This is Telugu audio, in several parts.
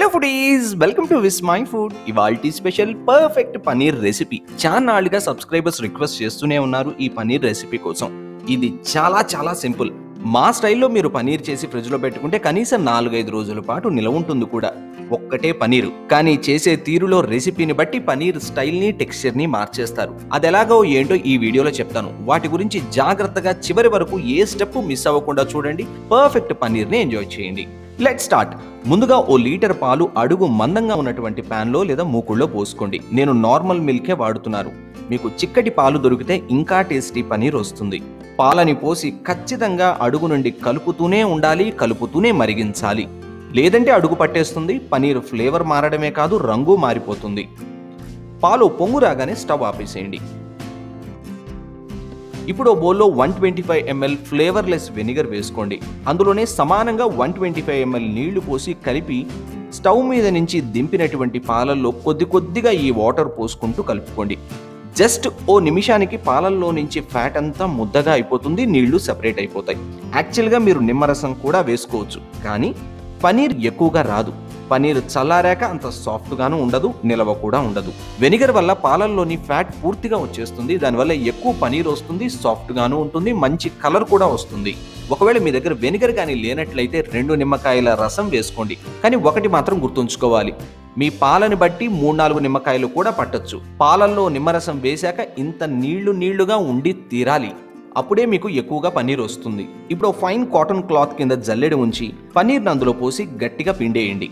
foodies welcome to Vismai food ఇవాల్టి స్పెషల్ పర్ఫెక్ట్ పనీర్ రెసిపీ చాలా నాళ్ళుగా సబ్స్క్రైబర్స్ రిక్వెస్ట్ చేస్తూనే ఉన్నారు ఈ పనీర్ రెసిపీ కోసం ఇది చాలా చాలా సింపుల్ మా స్టైల్లో మీరు పనీర్ చేసి ఫ్రిడ్జ్లో పెట్టుకుంటే కనీసం నాలుగైదు రోజుల పాటు నిలవ ఉంటుంది కూడా ఒక్కటే పనీరు కానీ చేసే తీరులో రెసిపీని బట్టి పనీర్ స్టైల్ని టెక్స్చర్ని మార్చేస్తారు అది ఎలాగో ఏంటో ఈ వీడియోలో చెప్తాను వాటి గురించి జాగ్రత్తగా చివరి వరకు ఏ స్టెప్ మిస్ అవ్వకుండా చూడండి పర్ఫెక్ట్ పనీర్ని ఎంజాయ్ చేయండి లెట్ స్టార్ట్ ముందుగా ఓ లీటర్ పాలు అడుగు మందంగా ఉన్నటువంటి ప్యాన్లో లేదా మూకుళ్ళో పోసుకోండి నేను నార్మల్ మిల్కే వాడుతున్నాను మీకు చిక్కటి పాలు దొరికితే ఇంకా టేస్టీ పనీర్ వస్తుంది పాలని పోసి ఖచ్చితంగా అడుగు నుండి కలుపుతూనే ఉండాలి కలుపుతూనే మరిగించాలి లేదంటే అడుగు పట్టేస్తుంది పనీర్ ఫ్లేవర్ మారడమే కాదు రంగు మారిపోతుంది పాలు పొంగు రాగానే స్టవ్ ఆపేసేయండి ఇప్పుడు ఓ బౌల్లో one twenty five ML flavourless vinegar వేసుకోండి అందులోనే సమానంగా వన్ ట్వంటీ ఫైవ్ ఎంఎల్ నీళ్లు పోసి కలిపి స్టవ్ మీద నుంచి దింపినటువంటి పాలల్లో కొద్ది కొద్దిగా ఈ వాటర్ పోసుకుంటూ కలుపుకోండి జస్ట్ ఓ నిమిషానికి పాలల్లో నుంచి ఫ్యాట్ అంతా ముద్దగా అయిపోతుంది నీళ్లు సెపరేట్ అయిపోతాయి యాక్చువల్గా మీరు నిమ్మరసం కూడా వేసుకోవచ్చు కానీ పనీర్ ఎక్కువగా రాదు పనీర్ చల్లారాక అంత సాఫ్ట్గాను ఉండదు నిలవ కూడా ఉండదు వెనిగర్ వల్ల పాలల్లోని ఫ్యాట్ పూర్తిగా వచ్చేస్తుంది దానివల్ల ఎక్కువ పనీర్ వస్తుంది సాఫ్ట్గాను ఉంటుంది మంచి కలర్ కూడా వస్తుంది ఒకవేళ మీ దగ్గర వెనిగర్ కానీ లేనట్లయితే రెండు నిమ్మకాయల రసం వేసుకోండి కానీ ఒకటి మాత్రం గుర్తుంచుకోవాలి మీ పాలని బట్టి మూడు నాలుగు నిమ్మకాయలు కూడా పట్టొచ్చు పాలల్లో నిమ్మరసం వేశాక ఇంత నీళ్లు నీళ్లుగా ఉండి తీరాలి అప్పుడే మీకు ఎక్కువగా పన్నీర్ వస్తుంది ఇప్పుడు ఫైన్ కాటన్ క్లాత్ కింద జల్లెడ ఉంచి పన్నీర్ని అందులో పోసి గట్టిగా పిండేయండి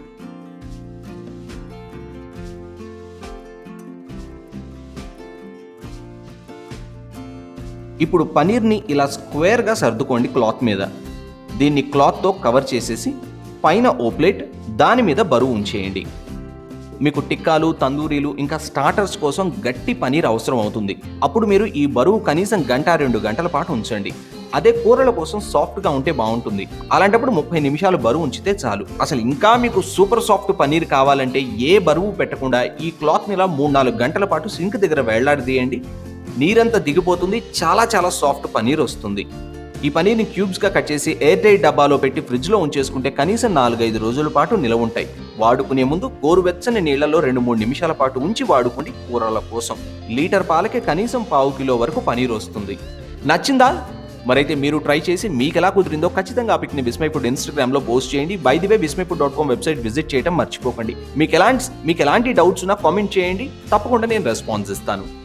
ఇప్పుడు పనీర్ని ఇలా స్క్వేర్గా సర్దుకోండి క్లాత్ మీద దీన్ని క్లాత్తో కవర్ చేసేసి పైన ఓ ప్లేట్ దాని మీద బరువు ఉంచేయండి మీకు టిక్కాలు తందూరీలు ఇంకా స్టార్టర్స్ కోసం గట్టి పనీర్ అవసరం అవుతుంది అప్పుడు మీరు ఈ బరువు కనీసం గంట రెండు గంటల పాటు ఉంచండి అదే కూరల కోసం సాఫ్ట్గా ఉంటే బాగుంటుంది అలాంటప్పుడు ముప్పై నిమిషాలు బరువు ఉంచితే చాలు అసలు ఇంకా మీకు సూపర్ సాఫ్ట్ పనీర్ కావాలంటే ఏ బరువు పెట్టకుండా ఈ క్లాత్ని ఇలా మూడు నాలుగు గంటల పాటు సింక్ దగ్గర వేళ్లాడదీయండి నీరంతా దిగిపోతుంది చాలా చాలా సాఫ్ట్ పనీర్ వస్తుంది ఈ పనీర్ని క్యూబ్స్గా కట్ చేసి ఎయిర్ టైట్ డబ్బాలో పెట్టి ఫ్రిడ్జ్లో ఉంచేసుకుంటే కనీసం నాలుగైదు రోజుల పాటు నిలవ ఉంటాయి వాడుకునే ముందు గోరువెచ్చని నీళ్లలో రెండు మూడు నిమిషాల పాటు ఉంచి వాడుకోండి కూరల కోసం లీటర్ పాలకే కనీసం పావు కిలో వరకు పనీర్ వస్తుంది నచ్చిందా మరైతే మీరు ట్రై చేసి మీకు ఎలా కుదిరిందో ఖచ్చితంగా ఆ పిక్ని విస్మై ఫుడ్ ఇన్స్టాగ్రామ్లో పోస్ట్ చేయండి by the way Vismai food dot com website visit చేయడం మర్చిపోకండి మీకు ఎలాంటి మీకు ఎలాంటి డౌట్స్ ఉన్నా కామెంట్ చేయండి తప్పకుండా నేను రెస్పాన్స్ ఇస్తాను